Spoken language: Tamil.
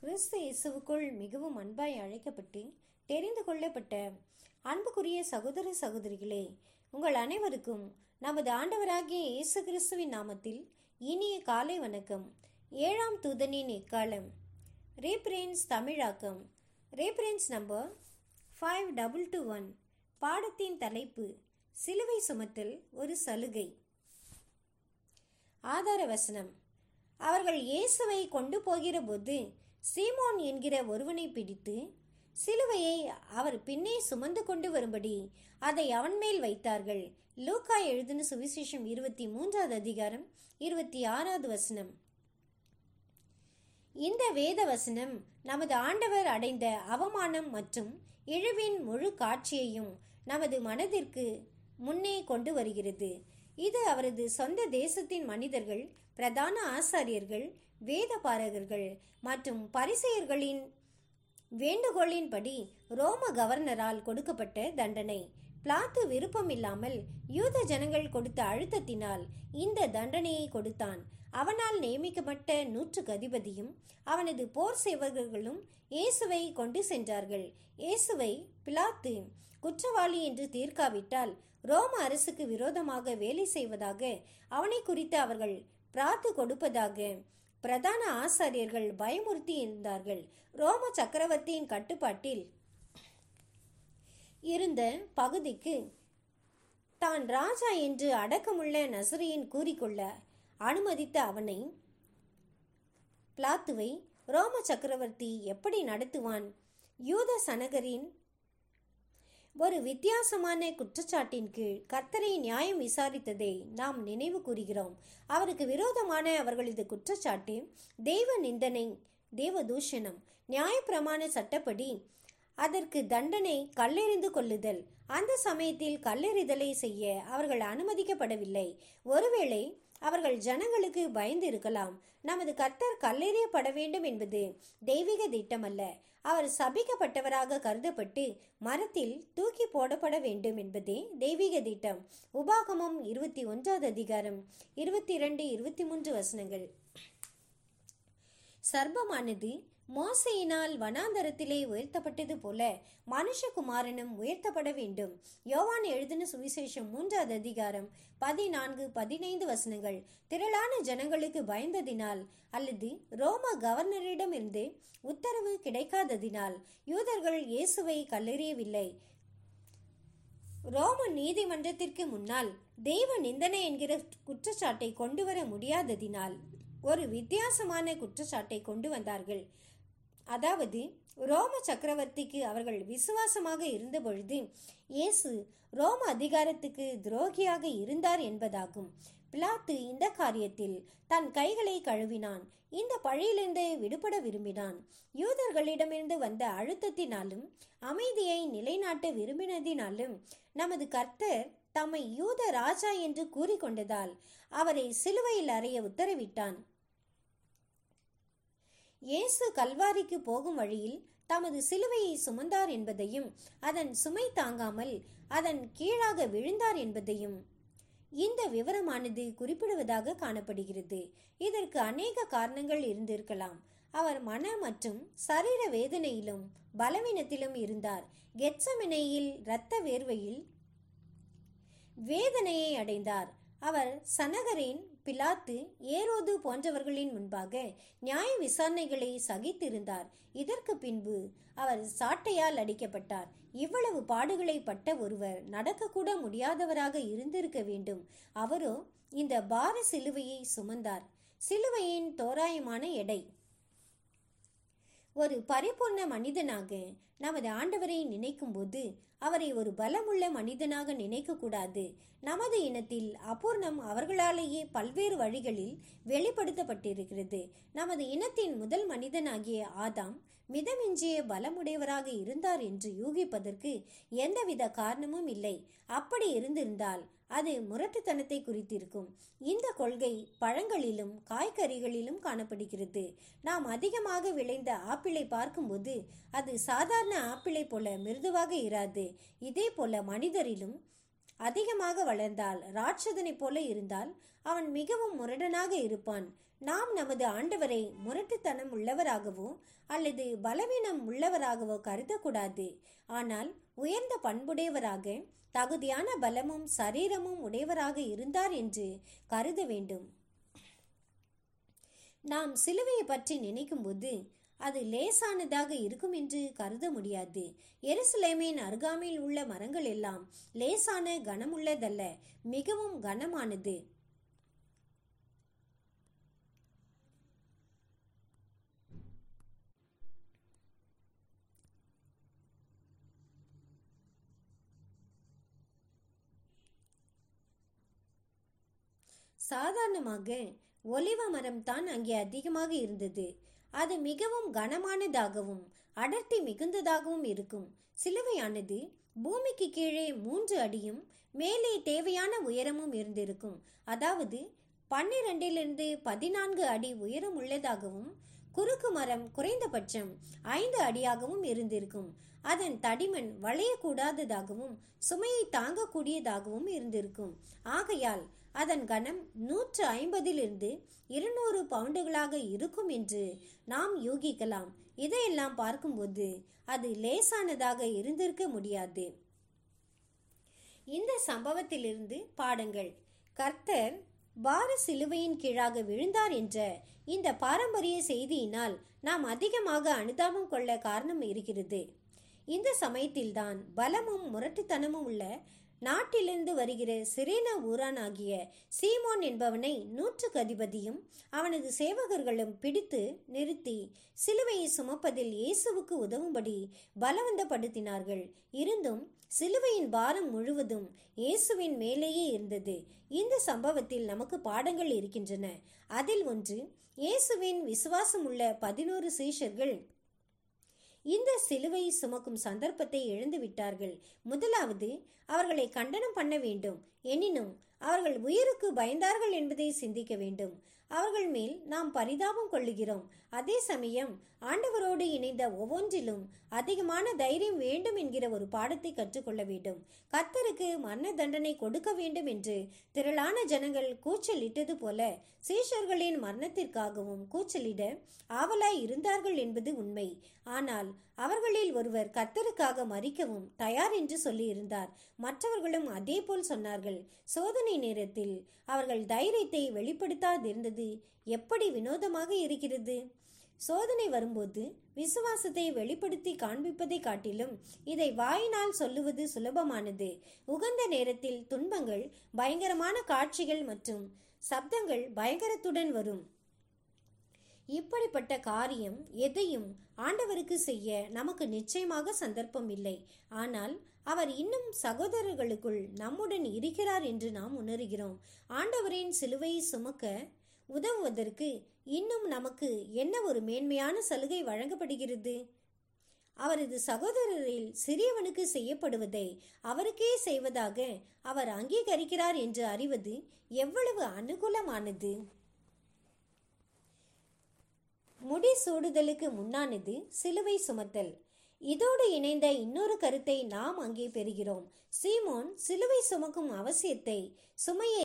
கிறிஸ்து இயேசுவுக்குள் மிகவும் அன்பாய் அழைக்கப்பட்டு தெரிந்து கொள்ளப்பட்ட அன்புக்குரிய சகோதர சகோதரிகளே உங்கள் அனைவருக்கும் நமது ஆண்டவராகிய இயேசு கிறிஸ்துவின் நாமத்தில் இனிய காலை வணக்கம் ஏழாம் தூதனின் எக்காலம் ரீப்ரேன்ஸ் தமிழாக்கம் reference number five double two one பாடத்தின் தலைப்பு சிலுவை சுமத்தல் ஒரு சலுகை ஆதார வசனம் அவர்கள் இயேசுவை கொண்டு போகிற போது சீமோன் என்கிற ஒருவனை பிடித்து சிலுவையை அவர் பின்னே சுமந்து கொண்டு வரும்படி அதை அவன் மேல் வைத்தார்கள் லூக்கா எழுதின சுவிசேஷம் இருபத்தி மூன்றாவது அதிகாரம் இருபத்தி ஆறாவது வசனம் இந்த வேத வசனம் நமது ஆண்டவர் அடைந்த அவமானம் மற்றும் இழிவின் முழு காட்சியையும் நமது மனதிற்கு முன்னே கொண்டு வருகிறது இது அவரது சொந்த தேசத்தின் மனிதர்கள் பிரதான ஆசாரியர்கள் வேதபாரகர்கள் மற்றும் பரிசெயர்களின் வேண்டுகோளின்படி ரோம கவர்னரால் கொடுக்கப்பட்ட தண்டனை பிளாத்து விருப்பமில்லாமல் யூத ஜனங்கள் கொடுத்த அழுத்தத்தினால் இந்த தண்டனையை கொடுத்தான் அவனால் நியமிக்கப்பட்ட நூற்றுக்கு அதிபதியும் அவனது போர் சேவகர்களும் இயேசுவை கொண்டு சென்றார்கள் இயேசுவை பிலாத்து குற்றவாளி என்று தீர்க்காவிட்டால் ரோம அரசுக்கு விரோதமாக வேலை செய்வதாக அவனை குறித்து அவர்கள் பிரார்த்து கொடுப்பதாக பிரதான ஆசாரியர்கள் பயமுறுத்தி இருந்தார்கள் ரோம சக்கரவர்த்தியின் கட்டுப்பாட்டில் இருந்த பகுதிக்கு தான் ராஜா என்று அடக்கமுள்ள நசரியின் கூறிக்கொள்ள அனுமதித்த அவனை பிளாத்துவை ரோம சக்கரவர்த்தி எப்படி நடத்துவான் யூத சனகரின் ஒரு வித்தியாசமான குற்றச்சாட்டின் கீழ் கர்த்தரை நியாயம் விசாரித்ததை நாம் நினைவு கூறுகிறோம் அவருக்கு விரோதமான அவர்களது குற்றச்சாட்டு தெய்வ நிந்தனை தேவ தூஷணம் நியாயப்பிரமாண சட்டப்படி அதற்கு தண்டனை கல்லெறிந்து கொள்ளுதல் அந்த சமயத்தில் கல்லெறிதலை செய்ய அவர்கள் அனுமதிக்கப்படவில்லை ஒருவேளை அவர்கள் ஜனங்களுக்கு பயந்து இருக்கலாம் நமது கர்த்தர் கல்லெறியப்பட வேண்டும் என்பது தெய்வீக திட்டமல்ல அவர் சபிக்கப்பட்டவராக கருதப்பட்டு மரத்தில் தூக்கி போடப்பட வேண்டும் என்பதே தெய்வீக திட்டம் உபாகமம் இருபத்தி ஒன்றாவது அதிகாரம் இருபத்தி இரண்டு இருபத்தி மூன்று வசனங்கள் சர்ப்பமானது மோசையினால் வனாந்தரத்திலே உயர்த்தப்பட்டது போல மனுஷகுமாரனும் உயர்த்தப்பட வேண்டும் யோவான் எழுதின சுவிசேஷம் மூன்றாவது அதிகாரம் பதினான்கு பதினைந்து வசனங்கள் திரளான ஜனங்களுக்கு பயந்ததினால் அல்லது ரோம கவர்னரிடமிருந்து உத்தரவு கிடைக்காததினால் யூதர்கள் இயேசுவை கல்லெறியவில்லை ரோம நீதிமன்றத்திற்கு முன்னால் தெய்வ நிந்தனை என்கிற குற்றச்சாட்டை கொண்டு வர முடியாததினால் ஒரு வித்தியாசமான குற்றச்சாட்டை கொண்டு வந்தார்கள் அதாவது ரோம சக்கரவர்த்திக்கு அவர்கள் விசுவாசமாக இருந்தபொழுது இயேசு ரோம அதிகாரத்துக்கு துரோகியாக இருந்தார் என்பதாகும் பிலாத்து இந்த காரியத்தில் தன் கைகளை கழுவினான் இந்த பழியிலிருந்து விடுபட விரும்பினான் யூதர்களிடமிருந்து வந்த அழுத்தத்தினாலும் அமைதியை நிலைநாட்ட விரும்பினதினாலும் நமது கர்த்தர் தம்மை யூத ராஜா என்று கூறிக்கொண்டதால் அவரை சிலுவையில் அறைய உத்தரவிட்டான் இயேசு கல்வாரிக்கு போகும் வழியில் தமது சிலுவையை சுமந்தார் என்பதையும் அதன் சுமை தாங்காமல் அதன் கீழாக விழுந்தார் என்பதையும் இந்த விவரமானது குறிப்பிடுவதாக காணப்படுகிறது இதற்கு அநேக காரணங்கள் இருந்திருக்கலாம் அவர் மன மற்றும் சரீர வேதனையிலும் பலவீனத்திலும் இருந்தார் கெட்சமினையில் இரத்த வேர்வையில் வேதனையை அடைந்தார் அவர் சனகரின் பிலாத்து ஏரோது போன்றவர்களின் முன்பாக நியாய விசாரணைகளை சகித்திருந்தார் இதற்கு பின்பு அவர் சாட்டையால் அடிக்கப்பட்டார் இவ்வளவு பாடுகளை பட்ட ஒருவர் நடக்கக்கூட முடியாதவராக இருந்திருக்க வேண்டும் அவரோ இந்த பார சிலுவையை சுமந்தார் சிலுவையின் தோராயமான எடை ஒரு பரிபூர்ண மனிதனாக நமது ஆண்டவரை நினைக்கும் போது அவரை ஒரு பலமுள்ள மனிதனாக நினைக்க கூடாது நமது இனத்தில் அபூர்ணம் அவர்களாலேயே பல்வேறு வழிகளில் வெளிப்படுத்தப்பட்டிருக்கிறது நமது இனத்தின் முதல் மனிதனாகிய ஆதாம் மிதமிஞ்சிய பலமுடையவராக இருந்தார் என்று யூகிப்பதற்கு எந்தவித காரணமும் இல்லை அப்படி இருந்திருந்தால் அது முரட்டுத்தனத்தை குறித்திருக்கும் இந்த கொள்கை பழங்களிலும் காய்கறிகளிலும் காணப்படுகிறது நாம் அதிகமாக விளைந்த ஆப்பிளை பார்க்கும்போது அது சாதாரண ஆப்பிளை போல மிருதுவாக இராது இதே போல மனிதரிலும் அதிகமாக வளர்ந்தால் ராட்சதனைப் போல இருந்தால் அவன் மிகவும் முரடனாக இருப்பான் நாம் நமது ஆண்டவரை முரட்டுத்தனம் உள்ளவராகவோ அல்லது பலவீனம் உள்ளவராகவோ கருதக்கூடாது ஆனால் உயர்ந்த பண்புடையவராக தகுதியான பலமும் சரீரமும் உடையவராக இருந்தார் என்று கருத வேண்டும் நாம் சிலுவையை பற்றி நினைக்கும்போது அது லேசானதாக இருக்கும் என்று கருத முடியாது எருசலேமின் அருகாமையில் உள்ள மரங்கள் எல்லாம் லேசான கனமுள்ளதல்ல மிகவும் கனமானது சாதாரணமாக ஒலிவ மரம் தான் அங்கே அதிகமாக இருந்தது அது மிகவும் கனமானதாகவும் அடர்த்தி மிகுந்ததாகவும் இருக்கும் சிலுவையானது பூமிக்கு கீழே மூன்று அடியும் மேலே தேவையான உயரமும் இருந்திருக்கும் அதாவது பன்னிரண்டிலிருந்து பதினான்கு அடி உயரம் உள்ளதாகவும் குறுக்கு மரம் குறைந்தபட்சம் ஐந்து அடியாகவும் இருந்திருக்கும் அதன் தடிமன் வளையக்கூடாததாகவும் சுமையை தாங்கக்கூடியதாகவும் இருந்திருக்கும் ஆகையால் அதன் கனம் நூற்று ஐம்பதிலிருந்து இருநூறு பவுண்டுகளாக இருக்கும் என்று நாம் யூகிக்கலாம் இதையெல்லாம் பார்க்கும்போது அது லேசானதாக இருந்திருக்க முடியாது இந்த சம்பவத்திலிருந்து பாடங்கள் கர்த்தர் பார சிலுவையின் கீழாக விழுந்தார் என்ற இந்த பாரம்பரிய செய்தியினால் நாம் அதிகமாக அனுதாபம் கொள்ள காரணம் இருக்கிறது இந்த சமயத்தில்தான் பலமும் முரட்டுத்தனமும் உள்ள நாட்டிலிருந்து வருகிற சிரேனா ஊரானாகிய சீமோன் என்பவனை நூற்றுக்கு அதிபதியும் அவனது சேவகர்களும் பிடித்து நிறுத்தி சிலுவையை சுமப்பதில் இயேசுவுக்கு உதவும்படி பலவந்தப்படுத்தினார்கள் இருந்தும் சிலுவையின் பாரம் முழுவதும் இயேசுவின் மேலேயே இருந்தது இந்த சம்பவத்தில் நமக்கு பாடங்கள் இருக்கின்றன அதில் ஒன்று இயேசுவின் விசுவாசமுள்ள பதினோரு சீஷர்கள் இந்த சிலுவை சுமக்கும் சந்தர்ப்பத்தை இழந்து விட்டார்கள் முதலாவது அவர்களை கண்டனம் பண்ண வேண்டும் எனினும் அவர்கள் உயிருக்கு பயந்தார்கள் என்பதை சிந்திக்க வேண்டும் அவர்கள் மேல் நாம் பரிதாபம் கொள்ளுகிறோம் அதே சமயம் ஆண்டவரோடு இணைந்த ஒவ்வொன்றிலும் அதிகமான தைரியம் வேண்டும் என்கிற ஒரு பாடத்தை கற்றுக்கொள்ள வேண்டும் கர்த்தருக்கு மரண தண்டனை கொடுக்க வேண்டும் என்று திரளான ஜனங்கள் கூச்சலிட்டது போல சீஷர்களின் மரணத்திற்காகவும் கூச்சலிட ஆவலாய் இருந்தார்கள் என்பது உண்மை ஆனால் அவர்களில் ஒருவர் கர்த்தருக்காக மறிக்கவும் தயார் என்று சொல்லியிருந்தார் மற்றவர்களும் அதே போல் சொன்னார்கள் சோதனை நேரத்தில் அவர்கள் தைரியத்தை வெளிப்படுத்தாதிருந்தது எப்படி வினோதமாக இருக்கிறது சோதனை வரும்போது விசுவாசத்தை வெளிப்படுத்தி காண்பிப்பதை காட்டிலும் இதை வாயினால் சொல்லுவது சுலபமானது உகந்த நேரத்தில் துன்பங்கள் பயங்கரமான காட்சிகள் மற்றும் சப்தங்கள் பயங்கரத்துடன் வரும் இப்படிப்பட்ட காரியம் எதையும் ஆண்டவருக்கு செய்ய நமக்கு நிச்சயமாக சந்தர்ப்பம் இல்லை ஆனால் அவர் இன்னும் சகோதரர்களுக்குள் நம்முடன் இருக்கிறார் என்று நாம் உணர்கிறோம் ஆண்டவரின் சிலுவையை சுமக்க உதவுவதற்கு இன்னும் நமக்கு என்ன ஒரு மேன்மையான சலுகை வழங்கப்படுகிறது அவரது சகோதரரில் சிறியவனுக்கு செய்யப்படுவதை அவருக்கே செய்வதாக அவர் அங்கீகரிக்கிறார் என்று அறிவது எவ்வளவு அனுகூலமானது முடி சூடுதலுக்கு முன்னானது சிலுவை சுமத்தல் இதோடு இணைந்த இன்னொரு கருத்தை நாம் அங்கே பெறுகிறோம் சீமோன் சிலுவை சுமக்கும் அவசியத்தை சுமையை